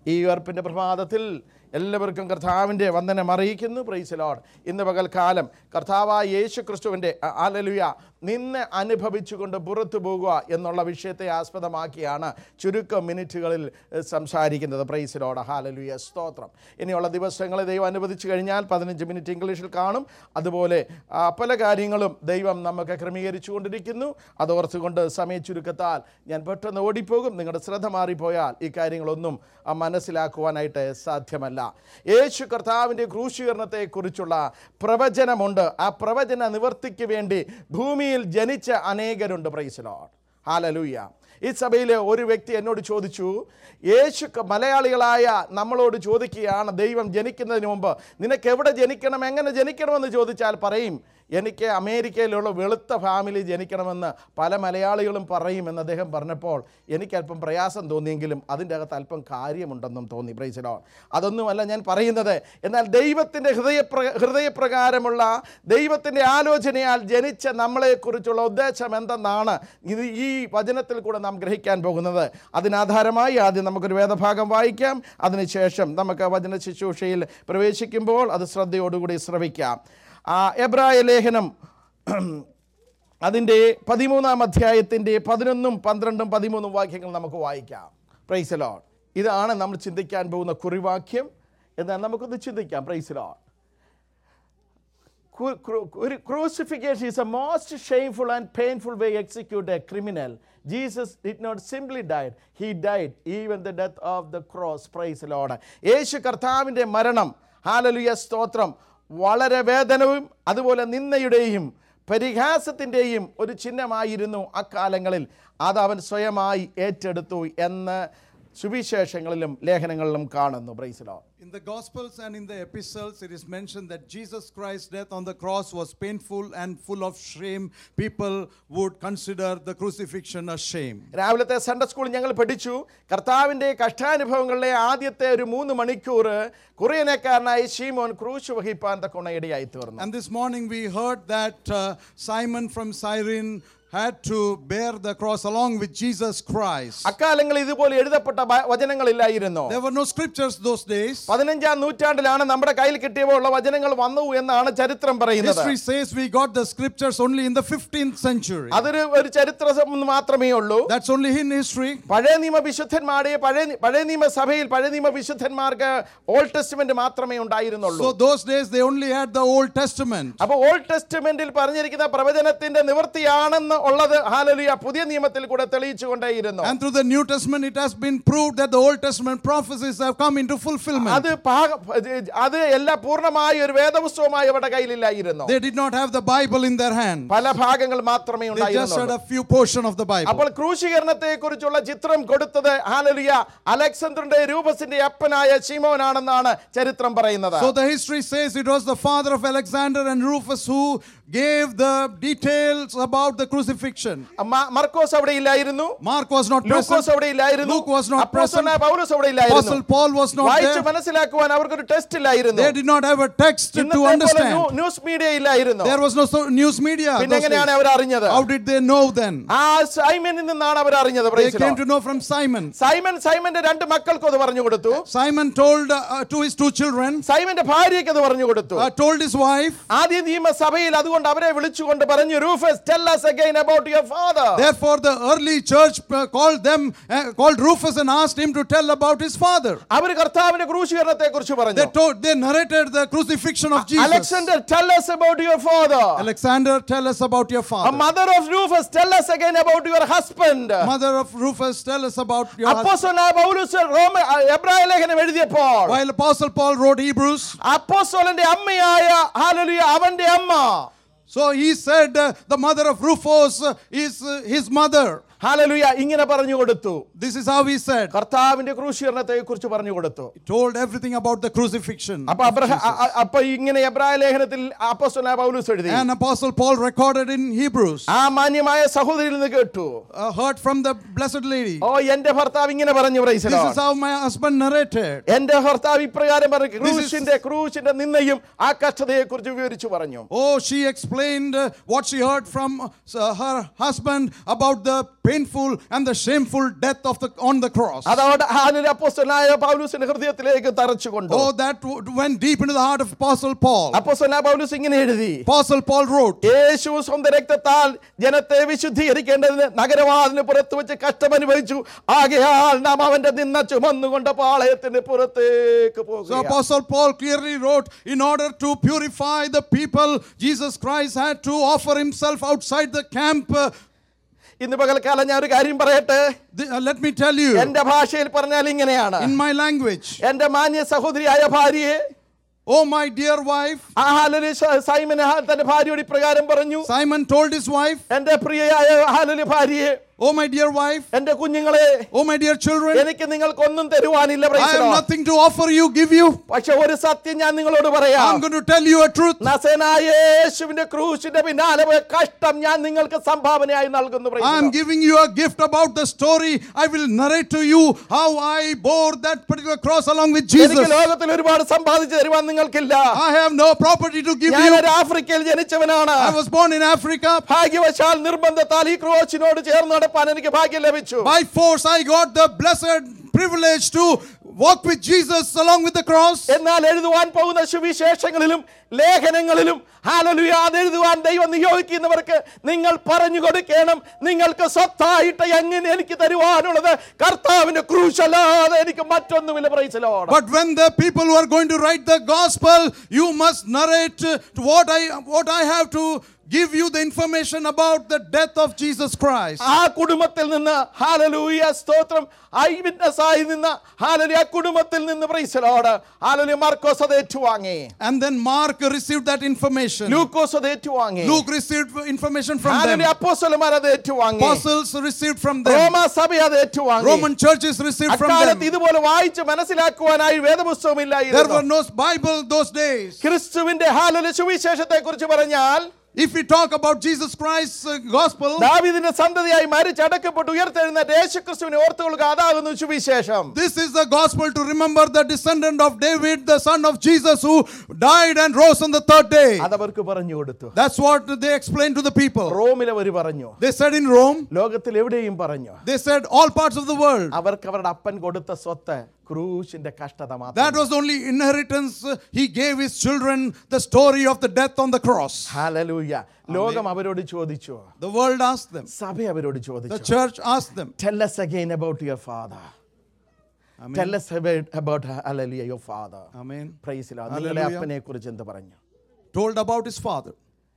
ഈ ഉയർപ്പിൻ്റെ പ്രഭാതത്തിൽ എല്ലാവർക്കും കർത്താവിൻ്റെ വന്ദനം അറിയിക്കുന്നു പ്രൈസ് ലോഡ് ഇന്ന് പകൽക്കാലം കർത്താവായ യേശു ക്രിസ്തുവിൻ്റെ ആലലുയ നിന്നെ അനുഭവിച്ചുകൊണ്ട് പുറത്തു പോകുക എന്നുള്ള വിഷയത്തെ ആസ്പദമാക്കിയാണ് ചുരുക്കം മിനിറ്റുകളിൽ എഹ്, സംസാരിക്കുന്നത് പ്രൈസ് ലോഡ് ഹാലലുയ സ്തോത്രം ഇനിയുള്ള ദിവസങ്ങളിൽ ദൈവം അനുവദിച്ചു കഴിഞ്ഞാൽ പതിനഞ്ച് മിനിറ്റ് ഇംഗ്ലീഷിൽ കാണും അതുപോലെ ആ, പല കാര്യങ്ങളും ദൈവം നമുക്ക് ക്രമീകരിച്ചു കൊണ്ടിരിക്കുന്നു അത് ഓർത്തുകൊണ്ട് സമയ ചുരുക്കത്താൽ ഞാൻ പെട്ടെന്ന് ഓടിപ്പോകും നിങ്ങളുടെ ശ്രദ്ധ മാറിപ്പോയാൽ ഈ കാര്യങ്ങളൊന്നും ആ, മനസ്സിലാക്കുവാനായിട്ട് സാധ്യമല്ല യേശു കർത്താവിൻ്റെ ക്രൂശീകരണത്തെക്കുറിച്ചുള്ള പ്രവചനമുണ്ട് ആ പ്രവചന നിവർത്തിക്ക് വേണ്ടി ഭൂമിയിൽ ജനിച്ച അനേകരുണ്ട് പ്രൈസലോൺ ഹാലലൂയ ഈ സഭയിൽ ഒരു വ്യക്തി എന്നോട് ചോദിച്ചു യേശു ക- മലയാളികളായ നമ്മളോട് ചോദിക്കുകയാണ് ദൈവം ജനിക്കുന്നതിന് മുമ്പ് നിനക്ക് എവിടെ ജനിക്കണം എങ്ങനെ ജനിക്കണമെന്ന് ചോദിച്ചാൽ പറയും എനിക്ക് അമേരിക്കയിലുള്ള വെളുത്ത ഫാമിലി ജനിക്കണമെന്ന് പല മലയാളികളും പറയുമെന്ന് അദ്ദേഹം പറഞ്ഞപ്പോൾ എനിക്ക് അല്പം പ്രയാസം തോന്നിയെങ്കിലും അതിൻ്റെ അകത്ത് അല്പം കാര്യമുണ്ടെന്നും തോന്നി പ്രൈസിലോ അതൊന്നുമല്ല ഞാൻ പറയുന്നത് എന്നാൽ ദൈവത്തിൻ്റെ ഹൃദയപ്ര ഹൃദയപ്രകാരമുള്ള ദൈവത്തിൻ്റെ ആലോചനയാൽ ജനിച്ച നമ്മളെക്കുറിച്ചുള്ള ഉദ്ദേശം എന്തെന്നാണ് ഇത് ഈ വചനത്തിൽ കൂടെ നാം ഗ്രഹിക്കാൻ പോകുന്നത് അതിനാധാരമായി ആദ്യം നമുക്കൊരു വേദഭാഗം വായിക്കാം അതിനുശേഷം നമുക്ക് വചന ശുശ്രൂഷയിൽ പ്രവേശിക്കുമ്പോൾ അത് ശ്രദ്ധയോടുകൂടി ശ്രവിക്കാം ആ എബ്രായ ലേഖനം അതിൻ്റെ പതിമൂന്നാം അധ്യായത്തിൻ്റെ പതിനൊന്നും പന്ത്രണ്ടും പതിമൂന്നും വാക്യങ്ങൾ നമുക്ക് വായിക്കാം പ്രൈസലോൺ ഇതാണ് നമ്മൾ ചിന്തിക്കാൻ പോകുന്ന കുറിവാക്യം എന്നാൽ നമുക്കൊന്ന് ചിന്തിക്കാം പ്രൈസലോൺ crucifixion is a most shameful and painful way to execute a criminal. Jesus did not simply die, he died even the death of the cross. Praise the Lord. യേശു കർത്താവിൻ്റെ മരണം ഹാലലുയ സ്തോത്രം വളരെ വേദനവും അതുപോലെ നിന്നയുടെയും പരിഹാസത്തിൻ്റെയും ഒരു ചിഹ്നമായിരുന്നു അക്കാലങ്ങളിൽ അത് അവൻ സ്വയമായി ഏറ്റെടുത്തു എന്ന് സുവിശേഷങ്ങളിലും ലേഖനങ്ങളിലും കാണുന്നു പ്രൈസിലോ In the Gospels and in the epistles, it is mentioned that Jesus Christ's death on the cross was painful and full of shame. People would consider the crucifixion a shame. രാവിലത്തെ സൺഡേ സ്കൂളിൽ ഞങ്ങൾ പഠിച്ചു കർത്താവിൻ്റെ കഷ്ടാനുഭവങ്ങളിലെ ആദ്യത്തെ ഒരു മൂന്ന് മണിക്കൂർ കുറിയനക്കാരനായി ഷീമോൻ ക്രൂശ് വഹിപ്പാൻ തക്കോണ ഇടയായി തീർന്നു And this morning we heard that uh, Simon from Cyrene had to bear the cross along with Jesus Christ. അക്കാലങ്ങളിൽ ഇതുപോലെ എഴുതപ്പെട്ട ബ- വചനങ്ങളില്ലായിരുന്നു There were no scriptures those days. പതിനഞ്ചാം നൂറ്റാണ്ടിലാണ് നമ്മുടെ കയ്യിൽ കിട്ടിയപ്പോൾ ഉള്ള വചനങ്ങൾ വന്നു എന്നാണ് ചരിത്രം പറയുന്നത് History says we got the scriptures only in the 15th century. അതൊരു ഒരു ചരിത്രം മാത്രമേ ഉള്ളൂ That's only in history. പഴയ നിയമ വിശുദ്ധന്മാരെ പഴയ നി- പഴയ നിയമ സഭയിൽ പഴയ നിയമ വിശുദ്ധന്മാർക്ക് ഓൾഡ് ടെസ്റ്റ്മെന്റ് മാത്രമേ ഉണ്ടായിരുന്നുള്ളൂ So those days they only had the Old Testament. അപ്പൊ ഓൾഡ് ടെസ്റ്റ്മെന്റിൽ പറഞ്ഞിരിക്കുന്ന പ്രവചനത്തിന്റെ നിവൃത്തിയാണെന്ന് ഉള്ളത് ഹാലലിയ പുതിയ നിയമത്തിൽ കൂടെ തെളിയിച്ചുകൊണ്ടേയിരുന്നു And through the New Testament, it has been proved that the Old Testament prophecies have come into fulfillment. അത് പാക- അത് എല്ലാ പൂർണ്ണമായ ഒരു വേദപുസ്തകമായി അവരുടെ കയ്യിലില്ലായിരുന്നു They did not have the Bible in their hand. പല ഭാഗങ്ങൾ മാത്രമേ They just had ഉണ്ടായിരുന്നുള്ളൂ a few portion of the Bible. അപ്പോൾ ക്രൂശീകരണത്തെ കുറിച്ചുള്ള ചിത്രം കൊടുത്തത് ഹാലലിയ അലക്സാണ്ടറിന്റെ രൂപസിന്റെ അപ്പനായ ശിമോനാണെന്നാണ് ചരിത്രം പറയുന്നത് So the history says it was the father of Alexander and Rufus who gave the details about the crucifixion. മ- മർക്കോസ് അവിടെ ഇല്ലായിരുന്നു Mark was not Lukose present. അവിടെ ഇല്ലായിരുന്നു Luke was not അപ്പോസ്തലനായ present. പൗലോസ് അവിടെ ഇല്ലായിരുന്നു Apostle Paul was not വായിച്ച് there. മനസ്സിലാക്കുവാൻ അവർക്കൊരു ടെസ്റ്റ് ഇല്ലായിരുന്നു They did not have a text to ഇന്നത്തെ പോലെ understand. ന്യൂ- ന്യൂസ് മീഡിയ ഇല്ലായിരുന്നു There was no so- news media. പിന്നെ those എങ്ങനെയാണ് days. അവർ അറിഞ്ഞത് How did they know then? ആ സൈമനിൽ നിന്നാണ് അവർ അറിഞ്ഞത് They praise the came Lord. to know from Simon. Simon സൈമന്റെ രണ്ട് മക്കൾക്കും അത് പറഞ്ഞു കൊടുത്തു Simon told uh, to his two children, സൈമന്റെ ഭാര്യയ്ക്ക് അത് പറഞ്ഞു കൊടുത്തു uh, told his wife, ആദ്യ നിയമസഭയിൽ അതുകൊണ്ട് അവരെ വിളിച്ചുകൊണ്ട് പറഞ്ഞു Rufus tell us again about your father Therefore, the early church uh, called them, uh, called Rufus and asked him to tell about his father. അവർ കർത്താവിന്റെ ക്രൂശീകരണത്തെ കുറിച്ച് They പറഞ്ഞു told, they narrated the crucifixion of Jesus. Alexander tell us about your father Alexander, tell us about your a father. mother of rufus tell us again about your husband Mother of Rufus, tell us about your husband. അപ്പോസ്തലനായ പൗലോസ് റോമ എബ്രായ ലേഖനം എഴുതിയപ്പോൾ While Apostle Paul wrote Hebrews, അപ്പോസ്തലന്റെ അമ്മയായ ഹാലലിയ അവന്റെ അമ്മ so he said uh, the mother of Rufus uh, is uh, his mother. ഹാലലുയ ഇങ്ങനെ പറഞ്ഞു കൊടുത്തു This is how he said. കർത്താവിന്റെ ക്രൂശീകരണത്തെ കുറിച്ച് പറഞ്ഞു കൊടുത്തു He told everything about the crucifixion. അപ്പൊ അബ്രഹ അ- അ- അപ്പൊ ഇങ്ങനെ എബ്രായ ലേഖനത്തിൽ അപ്പോസ്തലനായ പൗലോസ് എഴുതി And Apostle Paul recorded in Hebrews, ആ മാന്യമായ സഹോദരിയിൽ നിന്ന് കേട്ടു uh, heard from the Blessed Lady. ഓ എന്റെ ഭർത്താവ് ഇങ്ങനെ പറഞ്ഞു praise the This Lord. is how my husband narrated. എന്റെ ഭർത്താവ് ഇപ്രകാരം പറഞ്ഞു This is- ക്രൂശിന്റെ ക്രൂശിന്റെ നിന്നയും ആ കഷ്ടതയെ കുറിച്ച് വിവരിച്ചു പറഞ്ഞു Oh, she explained uh, what she heard from uh, her husband about the painful and the shameful death of the on the cross. അതവിടെ ഹാലിലെ അപ്പോസ്തലനായ പൗലൂസിന്റെ ഹൃദയത്തിലേക്ക് തറച്ചുകൊണ്ട് Oh, that w- went deep into the heart of Apostle Paul. അപ്പോസ്തലനായ പൗലൂസ് ഇങ്ങനെ എഴുതി Apostle Paul wrote, യേശു സ്വന്തം രക്തത്താൽ ജനത്തെ വിശുദ്ധീകരിക്കേണ്ടതിന് നഗരവാതിന് പുറത്ത് വെച്ച് കഷ്ടം അനുഭവിച്ചു ആകയാൽ നാം അവന്റെ നിന്ന ചുമന്നുകൊണ്ട് പാളയത്തിന് പുറത്തേക്ക് So പോകുക Apostle Paul clearly wrote, in order to purify the people, Jesus Christ had to offer himself outside the camp. Uh, ഇന്ന് പകൽക്കാലം ഞാൻ ഒരു കാര്യം പറയട്ടെ th- uh, let me tell you, എന്റെ ഭാഷയിൽ പറഞ്ഞാൽ ഇങ്ങനെയാണ് in my language, എന്റെ മാന്യ സഹോദരിയായ ഭാര്യയെ oh my dear wife, ആ ഹാലലി സൈമൻ തന്റെ ഭാര്യയോട് ഇപ്രകാരം പറഞ്ഞു Simon told his wife, എന്റെ പ്രിയയായ ഹാലലി ഭാര്യയെ oh my dear wife, എന്റെ കുഞ്ഞുങ്ങളെ oh my dear children, എനിക്ക് നിങ്ങൾക്കൊന്നും തരുവാനില്ല praise I the have Lord. nothing to offer you, give you. പക്ഷെ ഒരു സത്യം ഞാൻ നിങ്ങളോട് I'm പറയാം going to tell you a truth. നസനായ യേശുവിന്റെ ക്രൂശിന്റെ പിന്നാലെ പോയ കഷ്ടം ഞാൻ നിങ്ങൾക്ക് സംഭാവനയായി നൽകുന്നു praise the I'm Lord. giving you a gift about the story. I will narrate to you how I bore that particular cross along with എനിക്ക് Jesus. ലോകത്തിൽ ഒരുപാട് സമ്പാദിച്ചു തരുവാൻ നിങ്ങൾക്കില്ല I have no property to give ഞാൻ you. ഒരു ആഫ്രിക്കയിൽ ജനിച്ചവനാണ് I was born in Africa. ഭാഗ്യവശാൽ നിർബന്ധത്താൽ ഈ ക്രോച്ചിനോട് ചേർന്ന് നടപ്പാൻ എനിക്ക് ഭാഗ്യം ലഭിച്ചു By force, I got the blessed privilege to walk with Jesus along with the cross. എന്നാൽ എഴുതുവാൻ പോകുന്ന സുവിശേഷങ്ങളിലും ലേഖനങ്ങളിലും ഹാലലുയ അത് എഴുതുവാൻ ദൈവം നിയോഗിക്കുന്നവർക്ക് നിങ്ങൾ പറഞ്ഞു കൊടുക്കണം നിങ്ങൾക്ക് സ്വത്തായിട്ട് എങ്ങനെ എനിക്ക് തരുവാനുള്ളത് കർത്താവിന്റെ ക്രൂശല്ലാതെ എനിക്ക് മറ്റൊന്നുമില്ല പ്രൈസലോട് But when the people who are going to write the gospel, you must narrate uh, what I what I have to give you the information about the death of Jesus Christ. ആ കുടുംബത്തിൽ നിന്ന് hallelujah സ്തോത്രം I witness ആയി നിന്ന ഹാലലി ആ കുടുംബത്തിൽ നിന്ന് പ്രൈസലോട് ഹാലലി മാർക്കോസ് അത് ഏറ്റുവാങ്ങി And then Mark received that information. ലൂക്കോസ് അത് ഏറ്റുവാങ്ങി Luke received information from ഹാലലി them. അപ്പോസ്തലന്മാർ അത് ഏറ്റുവാങ്ങി Apostles received from them. റോമാ സഭ അത് ഏറ്റുവാങ്ങി Roman churches received from അക്കാലത്ത് them. ഇതുപോലെ വായിച്ച് മനസ്സിലാക്കുവാനായി There വേദപുസ്തകമില്ലായിരുന്നു were no Bible those days. ക്രിസ്തുവിന്റെ ഹാലല സുവിശേഷത്തെ കുറിച്ച് പറഞ്ഞാൽ If we talk about Jesus Christ's uh, gospel, ദാവീദിന്റെ സന്തതിയായി മരിച്ചടക്കപ്പെട്ട് ഉയർത്തെഴുന്നേറ്റ യേശു ക്രിസ്തുവിനെ ഓർത്തുകൊള്ളുക അതാകുന്നു സുവിശേഷം this is the gospel to remember the descendant of David, the son of Jesus, who died and rose on the third day. അതവർക്ക് പറഞ്ഞു കൊടുത്തു That's what they explained to the people. റോമിലവർ പറഞ്ഞു They said in Rome, ലോകത്തിൽ എവിടെയും പറഞ്ഞു they said all parts of the world. അവർക്ക് അവരുടെ അപ്പൻ കൊടുത്ത സ്വത്ത് ക്രൂശിന്റെ കഷ്ടത That മാത്രം was the only inheritance uh, he gave his children, the story of the death on the cross. Hallelujah ലോകം അവരോട് ചോദിച്ചു The world asked them, സഭ അവരോട് the ചോദിച്ചു church asked them. Tell us again about your father. Tell us about, about hallelujah, your father. Amen. Praise the Lord. നിങ്ങളുടെ Hallelujah. അപ്പനെ കുറിച്ച് എന്ത് പറഞ്ഞു Told about his father.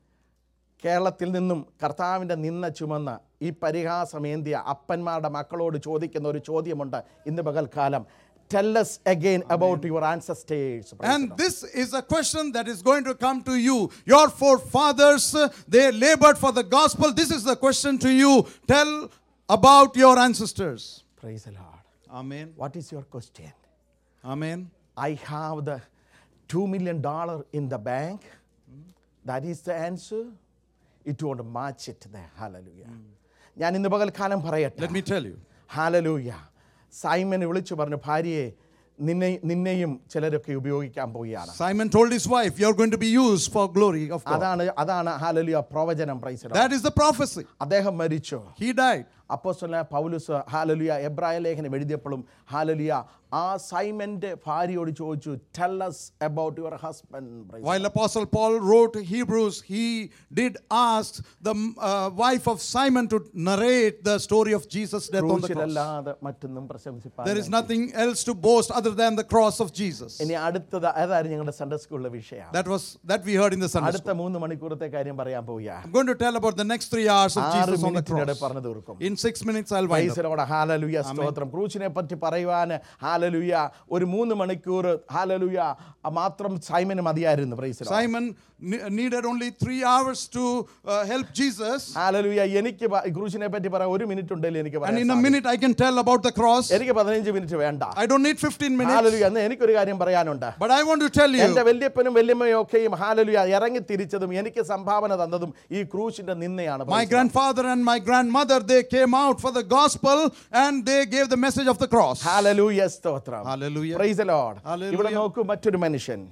കേരളത്തിൽ നിന്നും കർത്താവിൻ്റെ നിന്ന ചുമന്ന ഈ പരിഹാസമേന്തിയ അപ്പന്മാരുടെ മക്കളോട് ചോദിക്കുന്ന ഒരു ചോദ്യമുണ്ട് ഇന്ന് പകൽക്കാലം tell us again about your ancestors. Praise the And Lord. this is a question that is going to come to you. Your forefathers, uh, they labored for the gospel. This is the question to you. Tell about your ancestors. Praise the Lord. Amen. What is your question? Amen. I have the two million dollar in the bank. That is the answer. It won't match it there. Hallelujah. ഞാൻ ഇന്ന് പകൽക്കാലം പറയട്ടെ Let me tell you. Hallelujah Simon വിളിച്ചു പറഞ്ഞു ഭാര്യയെ നിന്നെ നിന്നെയും ചിലരൊക്കെ ഉപയോഗിക്കാൻ പോവുകയാണ് Simon told his wife, You're going to be used for glory of God. അതാണ് അതാണ് ഹാലലുയ പ്രവചനം praise That is the prophecy. അദ്ദേഹം മരിച്ചു He died. അപ്പോസ്തലനായ പൗലുസ് ഹാലലുയ എബ്രായ ലേഖനം എഴുതിയപ്പോഴും ഹാലലുയ ആ സൈമന്റെ ഭാര്യയോട് ചോദിച്ചു tell us about your husband praise While Apostle Paul wrote Hebrews, he did ask the uh, wife of Simon to narrate the story of Jesus' death on the cross. ക്രൂശിലല്ലാതെ മറ്റൊന്നും പ്രശംസിപ്പാൻ There is nothing else to boast other than the cross of Jesus. ഇനി അടുത്തത് അതായിരുന്നു ഞങ്ങളുടെ Sunday സ്കൂളിലെ വിഷയം That was that we heard in the Sunday അടുത്ത school. മൂന്ന് മണിക്കൂറത്തെ കാര്യം പറയാൻ പോവുക I'm going to tell about the next three hours of ആറ് Jesus on the മിനിറ്റിനിടെ cross. പറഞ്ഞു തീർക്കും In six minutes, I'll wind up. പ്രൈസിലോട് ഹാലലുയ സ്തോത്രം ക്രൂശിനെ പറ്റി പറയുവാൻ ഹാലലുയ ഒരു മൂന്ന് മണിക്കൂർ ഹാലലുയ മാത്രം സൈമന് മതിയായിരുന്നു പ്രൈസിലോ Simon ne- needed only three hours to uh, help Jesus, ഹാലലുയ എനിക്ക് പ- ക്രൂശിനെ പറ്റി പറയാൻ ഒരു മിനിറ്റ് ഉണ്ടല്ലോ എനിക്ക് and പറയാൻ in a സാധിക്കും. minute I can tell about the cross. എനിക്ക് പതിനഞ്ച് മിനിറ്റ് വേണ്ട I don't need 15 minutes, ഹാലലുയ എന്ന് എനിക്കൊരു കാര്യം പറയാനുണ്ട് but I want to tell എന്റെ you, വല്യപ്പനും വല്യമ്മയും ഒക്കെയും ഹാലലുയ ഇറങ്ങി തിരിച്ചതും എനിക്ക് സംഭാവന തന്നതും ഈ ക്രൂശിന്റെ നിന്നയാണ് my praise the Lord. grandfather and my grandmother, they came out for the gospel and they gave the message of the cross. Hallelujah സ്തോത്രം Hallelujah. Praise Lord Hallelujah. ഇവിടെ നോക്കൂ മറ്റൊരു മനുഷ്യൻ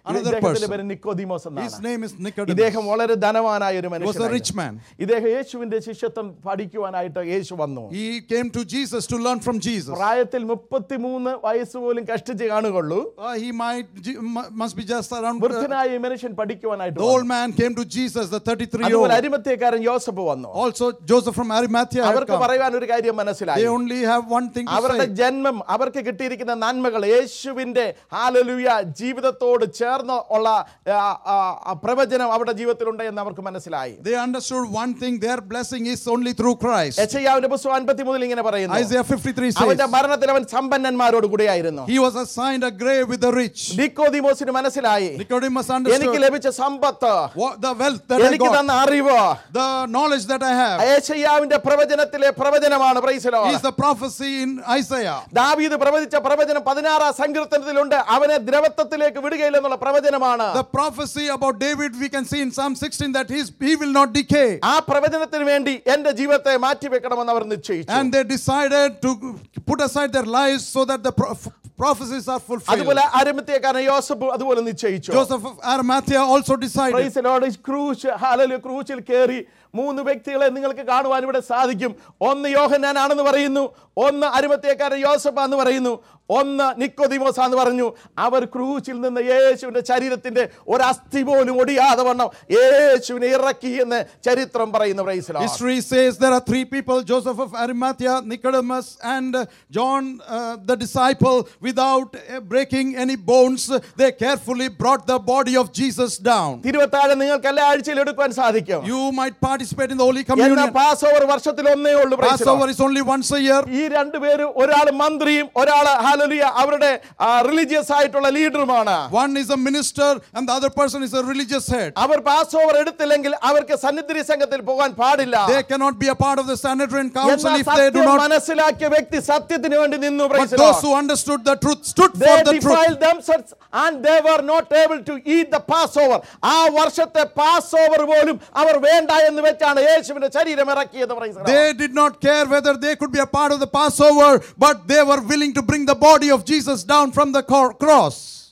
Another ഇദ്ദേഹത്തിന്റെ person. പേര് നിക്കോദിമോസ് His എന്നാണ് name is Nicodemus. ഇദ്ദേഹം വളരെ ധനവാനായ ഒരു He was a rich മനുഷ്യൻ man. ഇദ്ദേഹം യേശുവിന്റെ ശിഷ്യത്വം പഠിക്കുവാനായിട്ട് യേശു വന്നു He came to Jesus to learn from Jesus. പ്രായത്തിൽ മുപ്പത്തിമൂന്ന് വയസ്സ് പോലും കഷ്ടിച്ച് കാണുകയുള്ളൂ Uh, he might G- mu- must be just around. uh, വൃദ്ധനായ ഈ മനുഷ്യൻ പഠിക്കുവാനായിട്ട് the വന്നു. old man came to Jesus, the 33 year അതുപോലെ old. അരിമത്തേക്കാരൻ യോസഫ് വന്നു Also, Joseph from Arimathea had അവർക്ക് come. പറയുവാൻ ഒരു കാര്യം മനസ്സിലായി They only have one thing to അവരുടെ say. ജന്മം അവർക്ക് കിട്ടിയിരിക്കുന്ന നന്മകൾ യേശുവിന്റെ ഹാലലുയ ജീവിതത്തോട് ചേർന്ന് ഉള്ള ആ, ആ, ആ പ്രവചനം അവരുടെ ജീവിതത്തിലുണ്ട് എന്ന് അവർക്ക് മനസ്സിലായി They understood one thing their blessing is only through Christ. യശയ്യാവിന്റെ പുസ്തകം അൻപത്തി മുതൽ ഇങ്ങനെ പറയുന്നു Isaiah 53 അവന്റെ says, മരണത്തിൽ അവൻ സമ്പന്നന്മാരോട് കൂടിയായിരുന്നു He was assigned a grave with the rich. നിക്കോദിമോസിന് മനസ്സിലായി Nicodemus എനിക്ക് understood ലഭിച്ച സമ്പത്ത് what the wealth that I എനിക്ക് got, തന്ന അറിവ് the knowledge that I have. യേശയ്യാവിന്റെ പ്രവചനത്തിലെ പ്രവചനമാണ് praise the Lord is the prophecy in Isaiah. ദാവീദ് പ്രവചിച്ച പ്രവചനം പതിനാറാം സങ്കീർത്തനത്തിലുണ്ട് അവനെ ദ്രവത്വത്തിലേക്ക് വിടുകയില്ലെന്നുള്ള പ്രവചനമാണ് The prophecy about David we can see in Psalm 16 that his, he will not decay. ആ പ്രവചനത്തിന് വേണ്ടി എന്റെ ജീവിതത്തെ മാറ്റിവെക്കണമെന്ന് അവർ നിശ്ചയിച്ചു And they decided to put aside their lives so that the pro- prophecies are fulfilled. അതുപോലെ അരമത്തേക്കാരൻ യോസഫ് അതുപോലെ നിശ്ചയിച്ചു Joseph of Arimathea also decided. Praise the Lord. ഈ ക്രൂശ് ഹാലലു ക്രൂശിൽ കയറി മൂന്ന് വ്യക്തികളെ നിങ്ങൾക്ക് കാണുവാൻ ഇവിടെ സാധിക്കും ഒന്ന് യോഹന്നാനാണെന്ന് പറയുന്നു ഒന്ന് അരുമത്തേക്കാരൻ യോസഫ എന്ന് പറയുന്നു ഒന്ന് നിക്കോദിമോസ എന്ന് പറഞ്ഞു അവർ ക്രൂശിൽ നിന്ന് യേശുവിന്റെ ശരീരത്തിന്റെ ഒരസ്ഥി പോലും ഒടിയാതെ വണ്ണം യേശുവിനെ ഇറക്കി എന്ന് ചരിത്രം പറയുന്നു praise the Lord. History says there are three people Joseph of Arimathea, Nicodemus, and uh, John uh, the disciple. Without uh, breaking any bones, they carefully brought the body of Jesus down. തിരുവത്താഴം നിങ്ങൾക്ക് എല്ലാ ആഴ്ചയിലും എടുക്കുവാൻ സാധിക്കും You might participate in the Holy എന്നാൽ Communion. Passover വർഷത്തിൽ ഒന്നേ ഉള്ളൂ praise the Lord. Passover is only once a year. ഈ രണ്ടുപേര് ഒരാൾ മന്ത്രിയും ഒരാൾ ഹാലലിയ അവരുടെ റിലീജിയസ് ആയിട്ടുള്ള ലീഡറുമാണ് One is a minister and the other person is a religious head. അവർ പാസ് ഓവർ എടുത്തില്ലെങ്കിൽ അവർക്ക് സന്നിധി സംഘത്തിൽ പോകാൻ പാടില്ല They cannot be a part of the Sanhedrin council എന്നാൽ if they do സത്യം not. മനസ്സിലാക്കിയ വ്യക്തി സത്യത്തിന് വേണ്ടി നിന്നു But praise the those Lord. who understood the truth stood They for the truth. defiled themselves and they were not able to eat the Passover. ആ വർഷത്തെ pass over പോലും അവർ വേണ്ട എന്ന് വെച്ചാണ് യേശുവിന്റെ ശരീരം ഇറക്കിയത് praise the Lord. They did not care whether they could be a part of the Passover, but they were willing to bring the body of Jesus down from the cor- cross.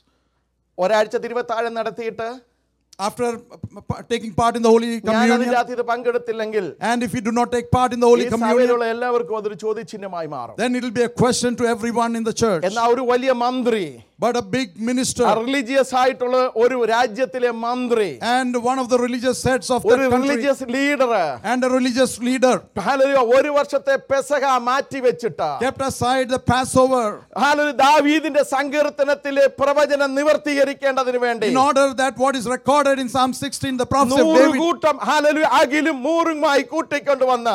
ഒരാഴ്ച തിരുവത്താഴം നടത്തിയിട്ട് After uh, p- taking part in the Holy ഞാൻ Communion, അതിനകത്ത് ഇത് പങ്കെടുത്തില്ലെങ്കിൽ and if you do not take part in the ഈ Holy Communion, സഭയിലുള്ള എല്ലാവർക്കും അതൊരു ചോദ്യചിഹ്നമായി മാറും then it will be a question to everyone in the church. എന്നാൽ ഒരു വലിയ മന്ത്രി But a big minister religious ആയിട്ടുള്ള ഒരു രാജ്യത്തിലെ മന്ത്രി and one of the religious heads of ഒരു that country religious leader and a religious leader ഒരു വർഷത്തെ പെസക മാറ്റി വെച്ചിട്ട് kept aside the Passover hallelujah, ദാവീദിന്റെ സങ്കീർത്തനത്തിലെ പ്രവചനം നിവർത്തീകരിക്കേണ്ടതിന് വേണ്ടി in order that what is recorded in Psalm 16, the prophecy of നൂറ് David, കൂട്ടം ഹാലലു അകിലും മൂറുമായി കൂട്ടിക്കൊണ്ടുവന്ന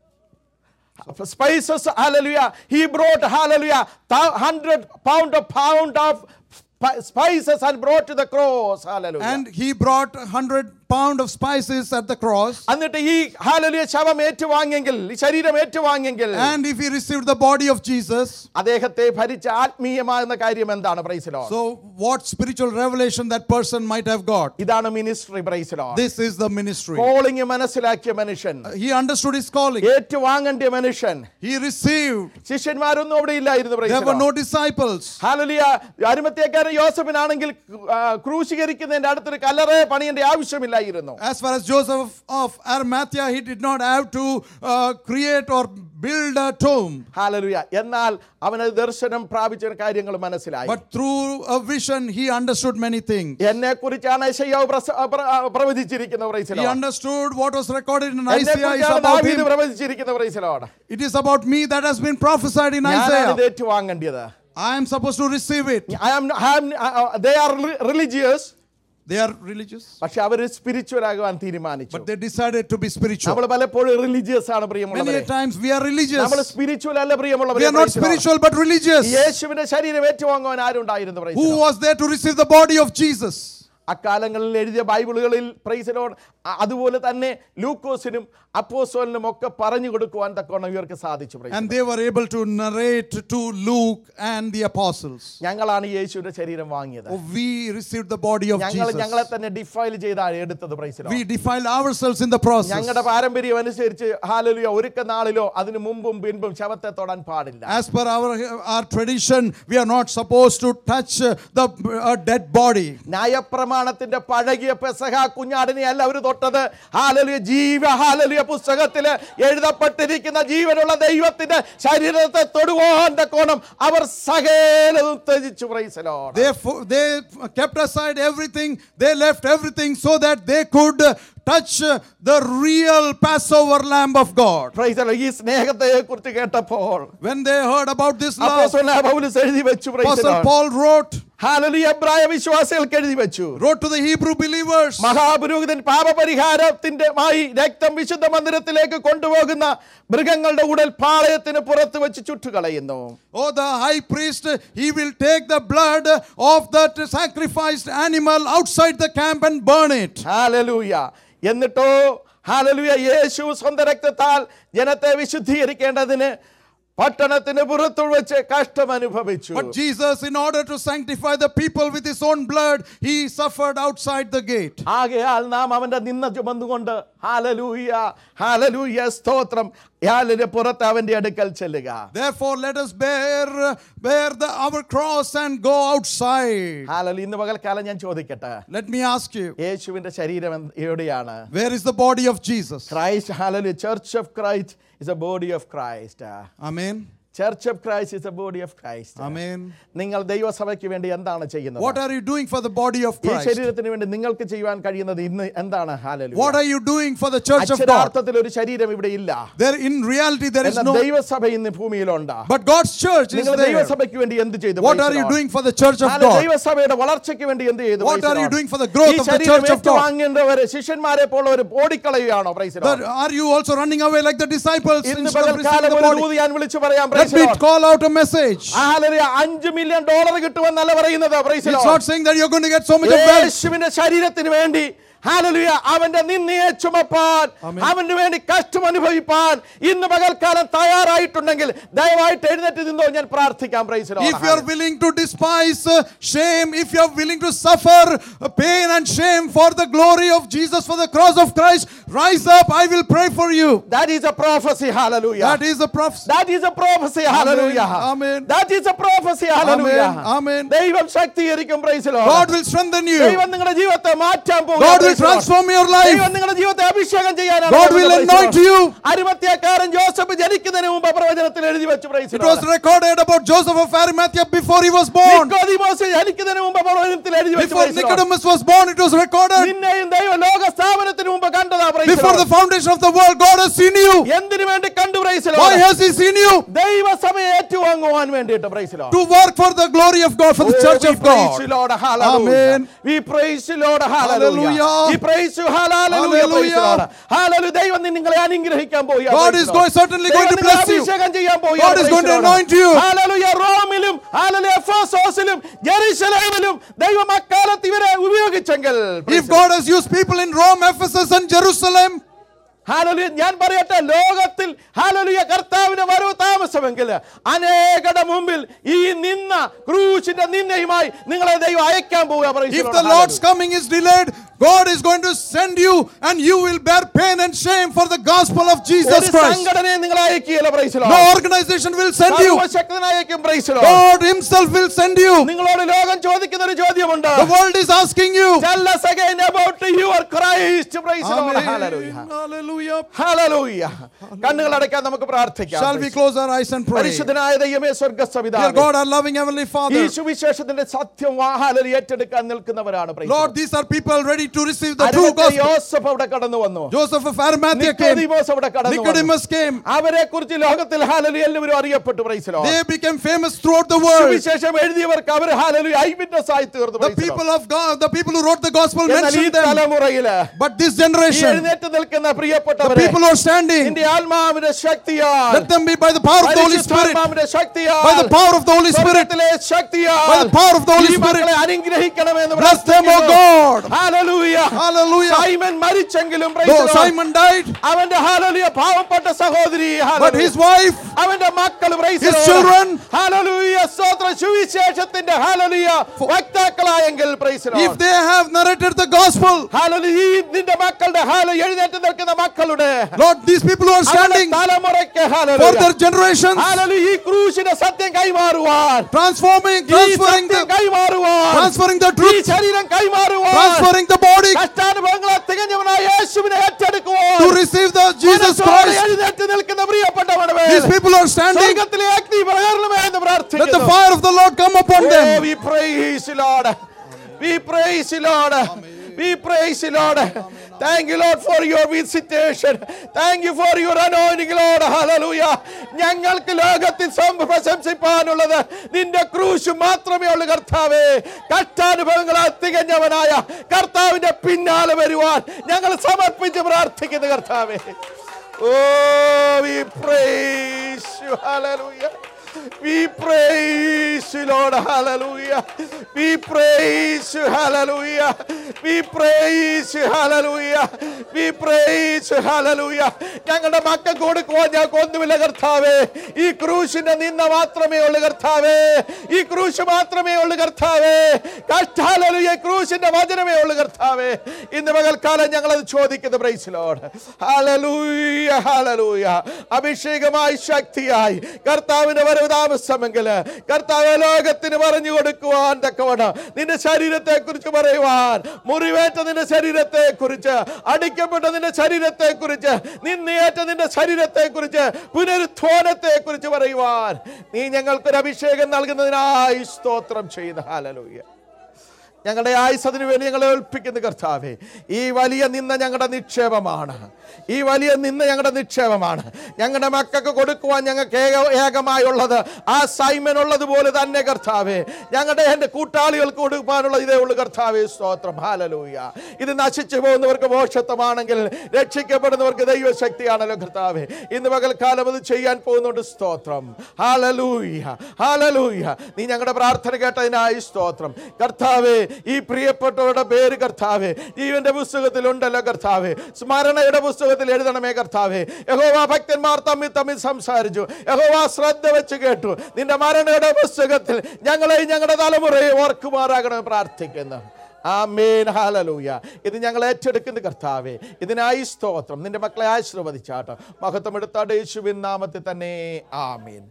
spices hallelujah he brought hallelujah hundred pound of pound of spices and brought to the cross hallelujah and he brought 100 pound of spices at the cross. എന്നിട്ട് ഈ ഹാലലിയ ശവം ഏറ്റുവാങ്ങിയെങ്കിൽ ഈ ശരീരം ഏറ്റുവാങ്ങിയെങ്കിൽ And if he received the body of Jesus, അദ്ദേഹത്തെ ഭരിച്ച ആത്മീയമാകുന്ന കാര്യം എന്താണ് praise the Lord so what spiritual revelation that person might have got? ഇതാണ് ministry praise the Lord This is the ministry. Calling മനസ്സിലാക്കിയ മനുഷ്യൻ He understood his calling. ഏറ്റുവാങ്ങേണ്ട മനുഷ്യൻ He received. ശിഷ്യന്മാരൊന്നും അവിടെ ഇല്ലായിരുന്നു There praise the were Lord. no disciples. ഹാലലിയ അരുമത്തേക്കാരൻ യോസഫിനാണെങ്കിൽ ആ, ക്രൂശീകരിക്കുന്നതിന്റെ അടുത്തൊരു കല്ലറ പണിയേണ്ട ആവശ്യമില്ലായിരുന്നു As far as Joseph of Arimathea, he did not have to uh, create or build a tomb. ഹാലലുയ എന്നാൽ അവന് ദർശനം പ്രാപിച്ച കാര്യങ്ങൾ മനസ്സിലായി But through a vision, he understood many things. എന്നെ കുറിച്ചാണ് യശയ്യാവ് പ്രസ- ആ, പ്ര- ആ, പ്രവചിച്ചിരിക്കുന്നത് praise the He Lord. understood what was recorded in എന്നെ Isaiah is കുറിച്ചാണ് about ദാവീദ് him. പ്രവചിച്ചിരിക്കുന്നത് praise the Lord. It is about me that has been prophesied in ഞാനാണ് Isaiah. ഇത് ഏറ്റുവാങ്ങേണ്ടത് I am supposed to receive it. I am, I am, they are religious They are religious, പക്ഷെ അവർ spiritual ആകുവാൻ തീരുമാനിച്ചു but they decided to be spiritual. നമ്മൾ പലപ്പോഴും religious ആണ് Many പ്രിയമുള്ളവരെ a times we are religious. നമ്മൾ spiritual അല്ല We പ്രിയമുള്ളവരെ are not praise the Lord. spiritual but religious. യേശുവിന്റെ ശരീരം ഏറ്റുവാങ്ങുവാൻ ആരുണ്ടായിരുന്നു praise the Who Lord. was there to receive the body of Jesus? അക്കാലങ്ങളിൽ എഴുതിയ ബൈബിളുകളിൽ പ്രൈസലോൺ അതുപോലെ തന്നെ ലൂക്കോസിനും അപ്പോസോലിനും ഒക്കെ പറഞ്ഞു കൊടുക്കുവാൻ തക്കോണം ഇവർക്ക് സാധിച്ചു praise And they were able to narrate to Luke and the apostles. ഞങ്ങളാണ് യേശുവിന്റെ ശരീരം വാങ്ങിയത് Oh, we received the body of ഞങ്ങൾ Jesus. ഞങ്ങളെ തന്നെ ഡിഫൈൽ ചെയ്താണ് എടുത്തത് പ്രൈസലോ We defiled ourselves in the process. ഞങ്ങളുടെ പാരമ്പര്യം അനുസരിച്ച് ഹാലലുയ ഒരുക്ക നാളിലോ അതിനു മുമ്പും പിൻപും ശവത്തെ തൊടാൻ പാടില്ല As per our, our tradition, we are not supposed to touch uh, the uh, dead body. ന്യായപ്രമാണത്തിന്റെ പഴകിയ പെസഹ കുഞ്ഞാടിനെ അല്ല അവർ തൊട്ടത് ഹാലലുയ ജീവ ഹാലലുയ പുസ്തകത്തില് എഴുതപ്പെട്ടിരിക്കുന്ന ജീവനുള്ള ദൈവത്തിന്റെ ശരീരത്തെ തൊടുവാൻ കോണം അവർ സകലതും ത്യജിച്ചു പ്രൈസലോ They, fo- they kept aside everything, they left everything so that they could uh, touch uh, the real Passover Lamb of God. പ്രൈസലോ ഈ സ്നേഹത്തെ കുറിച്ച് കേട്ടപ്പോൾ When they heard about this love, അപ്പോസ്തലനായ പൗലോസ് എഴുതി വെച്ചു പ്രൈസലോ Apostle Paul wrote, ഹാലലുയ എബ്രായ വിശ്വാസികൾക്ക് എഴുതി വെച്ചു wrote to the Hebrew believers, മഹാപുരോഹിതൻ പാപപരിഹാരത്തിന്റെ മായി രക്തം വിശുദ്ധ മന്ദിരത്തിലേക്ക് കൊണ്ടുപോകുന്ന മൃഗങ്ങളുടെ ഉടൽ പാളയത്തിന് പുറത്ത് വെച്ച് ചുട്ടുകളയുന്നു Oh, the high priest, he will take the blood of that sacrificed animal outside the camp and burn it. Hallelujah എന്നിട്ടോ ഹാലലൂയ യേശു സ്വന്തം രക്തത്താൽ ജനത്തെ വിശുദ്ധീകരിക്കേണ്ടതിന് പട്ടണത്തിന് പുറത്തു വെച്ച് കഷ്ടം അനുഭവിച്ചു But Jesus, in order to sanctify the people with his own blood, he suffered outside the gate. ആകയാൽ നാം അവന്റെ നിന്ന ചുമന്നുകൊണ്ട് ഹാലലൂയ ഹാലലൂയ സ്തോത്രം ഹാലിന് പുറത്ത് അവന്റെ അടുക്കൽ ചെല്ലുക Therefore, let us bear, bear the, our cross and go outside. ഹാലലു ഇന്ന് പകൽക്കാലം ഞാൻ ചോദിക്കട്ടെ Let me ask you, യേശുവിന്റെ ശരീരം എന്ത്- എവിടെയാണ് where is the body of Jesus? Christ ഹാലലു church of Christ is a body of Christ Amen. Church of Christ is a body of Christ Amen. നിങ്ങൾ ദൈവസഭയ്ക്ക് വേണ്ടി എന്താണ് ചെയ്യുന്നത് What are you doing for the body of ഈ Christ? ശരീരത്തിന് വേണ്ടി നിങ്ങൾക്ക് ചെയ്യുവാൻ കഴിയുന്നത് ഇന്ന് എന്താണ് ഹാലലു What are you doing for the church of God? അക്ഷരാർത്ഥത്തിൽ ഒരു ശരീരം ഇവിടെ ഇല്ല There, in reality, there is എന്നാൽ no. ദൈവസഭ ഇന്ന് ഭൂമിയിലുണ്ട് But God's church is നിങ്ങൾ there. ദൈവസഭയ്ക്ക് വേണ്ടി എന്ത് ചെയ്തു What Praise are the you Lord. doing for the church of ഹാല- God? ദൈവസഭയുടെ വളർച്ചയ്ക്ക് വേണ്ടി എന്ത് ചെയ്തു What Praise the are you Lord. doing for the growth ഈ of the ശരീരം church of God? ഏറ്റുവാങ്ങേണ്ടവര് ശിഷ്യന്മാരെ പോലെ ഒരു ഓടിക്കളയുകയാണോ Praise the Lord. But are you also running away like the disciples ഇന്ന് instead of receiving പകൽക്കാലം the ഒരു body? ദൂത് ഞാൻ വിളിച്ചു പറയാം Let Praise the me Lord. call out a message. ഹാലലുയ അഞ്ച് മില്യൺ ഡോളർ കിട്ടുമെന്നല്ല പറയുന്നത് Praise the It's Lord. not saying that you're going to get so much of wealth. യേശുവിന്റെ ശരീരത്തിന് വേണ്ടി ഹാലലുയ അവന്റെ നിന്നയെ ചുമപ്പാൻ അവന് വേണ്ടി കഷ്ടം അനുഭവിപ്പാൻ ഇന്ന് പകൽക്കാലം തയ്യാറായിട്ടുണ്ടെങ്കിൽ ദയവായിട്ട് എഴുന്നേറ്റ് നിന്നോ ഞാൻ പ്രാർത്ഥിക്കാം praise If you're willing to despise uh, shame, if you're willing to suffer uh, pain and shame for the glory of Jesus, for the cross of Christ, rise up. I will pray for you. That is a prophecy, hallelujah. That is the prophecy. That is a prophecy, hallelujah. Amen. That is a prophecy, hallelujah. Amen. ദൈവം ശക്തീകരിക്കും praise God will strengthen you. ദൈവം നിങ്ങളുടെ ജീവിതത്തെ മാറ്റാൻ പോകും God will transform your life. ദൈവം നിങ്ങളുടെ ജീവിതത്തെ അഭിഷേകം ചെയ്യാനാണ് God പോകുന്നത്, will praise the anoint Lord. you. അരിമത്യാക്കാരൻ ജോസഫ് ജനിക്കുന്നതിന് മുമ്പ് പ്രവചനത്തിൽ എഴുതി വെച്ചു praise It was recorded about Joseph of Arimathea before he was born. നിക്കോദീമോസ് ജനിക്കുന്നതിന് മുമ്പ് പ്രവചനത്തിൽ എഴുതി വെച്ചു Before praise the Lord. Nicodemus was born, it was recorded. നിന്നെയും ദൈവം ലോക സ്ഥാപനത്തിന് മുമ്പ് കണ്ടതാ praise the Before Lord. the foundation of the world, God has seen you. എന്തിനു വേണ്ടി കണ്ടു praise Why has he seen you? ദൈവസഭയെ ഏറ്റുവാങ്ങുവാൻ വേണ്ടിയിട്ട് praise the Lord. To work for the glory of God, for the Oh, church we of praise God. you, Lord. Hallelujah. Amen. We praise you, Lord. Hallelujah. Hallelujah. We praise you. Hallelujah. Praise you, Lord. Hallelujah. ദൈവം നിങ്ങളെ അനുഗ്രഹിക്കാൻ പോവുകയാ. God Praise is the Lord. going- certainly ദൈവം going to നിങ്ങളെ bless you. അഭിഷേകം ചെയ്യാൻ പോവുകയാ. God is Praise going the to Lord. anoint you. Hallelujah. റോമിലും Hallelujah. എഫെസോസിലും ജെറുസലേമിലും ദൈവം അക്കാലത്ത് ഇവരെ ഉപയോഗിച്ചെങ്കിൽ If God has used people in Rome, Ephesus, and Jerusalem, ഹാലലുയ ഞാൻ പറയട്ടെ ലോകത്തിൽ ഹാലലുയ കർത്താവിന് വരവ് താമസമെങ്കിൽ അനേകരുടെ മുമ്പിൽ ഈ നിന്ന ക്രൂശിന്റെ നിന്നയുമായി നിങ്ങളെ ദൈവം അയക്കാൻ പോവുക praise the if Lord. the Lord's Hallelujah. coming is delayed, God is going to send you and you will bear pain and shame for the gospel of Jesus ഒരു Christ. സംഘടനയെ നിങ്ങളെ അയക്കുകയില്ല praise the Lord. No organization will send you. സർവ്വശക്തനായ അയക്കും praise the Lord. God Himself will send you. നിങ്ങളോട് ലോകം ചോദിക്കുന്ന ഒരു ചോദ്യമുണ്ട് The world is asking you. Tell us again about your Christ. Praise the Lord. Amen. Hallelujah. Hallelujah. Hallelujah. കണ്ണുകൾ അടയ്ക്കാൻ നമുക്ക് പ്രാർത്ഥിക്കാം Shall we close our eyes and pray? പരിശുദ്ധനായ ദൈവമേ Dear സ്വർഗസ്സവിതാവേ God, our loving Heavenly ഈ Father, സുവിശേഷത്തിന്റെ സത്യം വാഹാലൽ ഏറ്റെടുക്കാൻ നിൽക്കുന്നവരാണ് praise the Lord, Lord. these are people ready to receive the true അരിമത്തെ gospel. യോസഫ് അവിടെ കടന്നു വന്നു Joseph of Arimathea came, നിക്കോദീമോസ് അവിടെ കടന്നു വന്നു. Nicodemus came. അവരെ കുറിച്ച് ലോകത്തിൽ ഹാലലു എല്ലാവരും അറിയപ്പെട്ടു പ്രൈസലോ They became famous throughout the world. സുവിശേഷം എഴുതിയവർക്ക് അവർ ഹാലലു ഐ വിറ്റ്നസ് ആയി തീർന്നു The praise the Lord. people of God, the people who wrote the gospel എന്നാൽ ഈ mentioned them. തലമുറയില് But this ഈ generation, എഴുന്നേറ്റ് നിൽക്കുന്ന പ്രിയപ്പെട്ട പ്രിയപ്പെട്ടവരെ people who are standing, നിന്റെ ആത്മാവിന്റെ ശക്തിയാൽ let them be by the power of the Holy Spirit. പരിശുദ്ധാത്മാവിന്റെ ശക്തിയാൽ By the power of the Holy Spirit. സ്വർഗ്ഗത്തിലെ ശക്തിയാൽ By the power of the Holy ഈ Spirit. മക്കളെ അനുഗ്രഹിക്കണമെന്ന് Bless them, O പ്രാർത്ഥിക്കുന്നു. God. Hallelujah. Hallelujah. സൈമൻ മരിച്ചെങ്കിലും praise Though the Lord. Simon died, അവന്റെ ഹാലലുയ പാവപ്പെട്ട സഹോദരി but hallelujah. his wife, അവന്റെ മക്കൾ praise the his Lord. children, Hallelujah. സ്തോത്ര സുവിശേഷത്തിന്റെ ഹാലലുയ വക്താക്കളായെങ്കിൽ praise the Lord. if they have narrated the gospel, Hallelujah. ഈ നിന്റെ മക്കളുടെ ഹാല എഴുന്നേറ്റ് നിൽക്കുന്ന മക്കളുടെ Lord, these people who are അവരുടെ standing തലമുറയ്ക്ക് for hallelujah. their generations, Hallelujah. ഈ ക്രൂശിന്റെ സത്യം കൈമാറുവാൻ transforming, ഈ transferring സത്യം the, കൈമാറുവാൻ transferring the ഈ truth, ശരീരം കൈമാറുവാൻ transferring the body കഷ്ടാനുഭവങ്ങളെ തികഞ്ഞവനായ യേശുവിനെ ഏറ്റെടുക്കുവാൻ to receive the Jesus മനസ്സോടെ Christ. എഴുന്നേറ്റ് നിൽക്കുന്ന പ്രിയപ്പെട്ടവരുടെ മേൽ These people are standing. സ്വർഗ്ഗത്തിലെ അഗ്നി പകരണമേ എന്ന് Let the പ്രാർത്ഥിക്കുന്നു fire of the Lord come upon Oh, them. we praise you, Lord. We praise you, Lord. We praise you, Lord. Thank you, Lord, for your visitation. Thank you for your anointing, Lord. Hallelujah. ഞങ്ങൾക്ക് ലോകത്തിൽ some- പ്രശംസിപ്പാനുള്ളത് നിന്റെ ക്രൂശ് മാത്രമേ ഉള്ളൂ കർത്താവേ കഷ്ടാനുഭവങ്ങളാൽ തികഞ്ഞവനായ കർത്താവിന്റെ പിന്നാലെ വരുവാൻ ഞങ്ങൾ സമർപ്പിച്ച് പ്രാർത്ഥിക്കുന്നു കർത്താവേ O we praise you hallelujah We praise you, Lord. Hallelujah. We praise you. Hallelujah. We praise you. Hallelujah. We praise you. Hallelujah. ഞങ്ങളുടെ മക്കൾ കൊടുക്കുവാൻ ഞങ്ങൾക്ക് ഒന്നുമില്ല കർത്താവേ ഈ ക്രൂശിന്റെ നിന്ന മാത്രമേ ഉള്ളൂ കർത്താവേ ഈ ക്രൂശ് മാത്രമേ ഉള്ളൂ കർത്താവേ കഷ്ടാലലുയ ക്രൂശിന്റെ വചനമേ ഉള്ളൂ കർത്താവേ ഇന്ന് പകൽക്കാലം ഞങ്ങൾ അത് ചോദിക്കുന്നു പ്രൈസ് ലോഡ് ഹാലലൂയ ഹാലലൂയ അഭിഷേകമായി ശക്തിയായി കർത്താവിന്റെ വരവ് താമസമെങ്കിൽ കർത്താവ് ലോകത്തിന് പറഞ്ഞു കൊടുക്കുവാൻ തക്കവണ്ണം നിന്റെ ശരീരത്തെ കുറിച്ച് പറയുവാൻ മുറിവേറ്റ നിന്റെ ശരീരത്തെ കുറിച്ച് അടിക്കപ്പെട്ട നിന്റെ ശരീരത്തെ കുറിച്ച് നിന്നേറ്റ നിന്റെ ശരീരത്തെ കുറിച്ച് പുനരുത്ഥാനത്തെ കുറിച്ച് പറയുവാൻ നീ ഞങ്ങൾക്കൊരു അഭിഷേകം നൽകുന്നതിനായി സ്തോത്രം ചെയ്യുന്ന ഹാലലൂയ ഞങ്ങളുടെ ആയുസതിനു വേണ്ടി ഞങ്ങളെ ഏൽപ്പിക്കുന്ന കർത്താവേ ഈ വലിയ നിന്ന ഞങ്ങളുടെ നിക്ഷേപമാണ് ഈ വലിയ നിന്ന ഞങ്ങളുടെ നിക്ഷേപമാണ് ഞങ്ങളുടെ മക്കൾക്ക് കൊടുക്കുവാൻ ഞങ്ങൾക്ക് ഏക ഏകമായുള്ളത് ആ സൈമൻ ഉള്ളതുപോലെ തന്നെ കർത്താവേ ഞങ്ങളുടെ എൻ്റെ കൂട്ടാളികൾക്ക് കൊടുക്കാനുള്ള ഇതേ ഉള്ളൂ കർത്താവേ സ്തോത്രം ഹാലലൂയ ഇത് നശിച്ചു പോകുന്നവർക്ക് മോക്ഷത്വമാണെങ്കിൽ രക്ഷിക്കപ്പെടുന്നവർക്ക് ദൈവശക്തിയാണല്ലോ കർത്താവേ ഇന്ന് പകൽക്കാലം അത് ചെയ്യാൻ പോകുന്നുണ്ട് സ്തോത്രം ഹാലലൂയ ഹാലലൂയ നീ ഞങ്ങളുടെ പ്രാർത്ഥന കേട്ടതിനായി സ്തോത്രം കർത്താവേ ഈ പ്രിയപ്പെട്ടവരുടെ പേര് കർത്താവേ ജീവന്റെ പുസ്തകത്തിൽ ഉണ്ടല്ലോ കർത്താവേ സ്മരണയുടെ പുസ്തകത്തിൽ എഴുതണമേ കർത്താവേ യഹോവ ഭക്തന്മാർ തമ്മിൽ തമ്മിൽ സംസാരിച്ചു യഹോവ ശ്രദ്ധ വെച്ച് കേട്ടു നിന്റെ മരണയുടെ പുസ്തകത്തിൽ ഞങ്ങളെ ഞങ്ങളുടെ തലമുറയെ ഓർക്കുമാറാകണമെന്ന് പ്രാർത്ഥിക്കുന്നു ആമേൻ ഹാലലൂയ ഇത് ഞങ്ങൾ ഏറ്റെടുക്കുന്ന കർത്താവേ ഇതിനായി സ്തോത്രം നിന്റെ മക്കളെ ആശീർവദിച്ചാട്ടോ മഹത്വം എടുത്താട് യേശുവിൻ നാമത്തിൽ തന്നെ ആമീൻ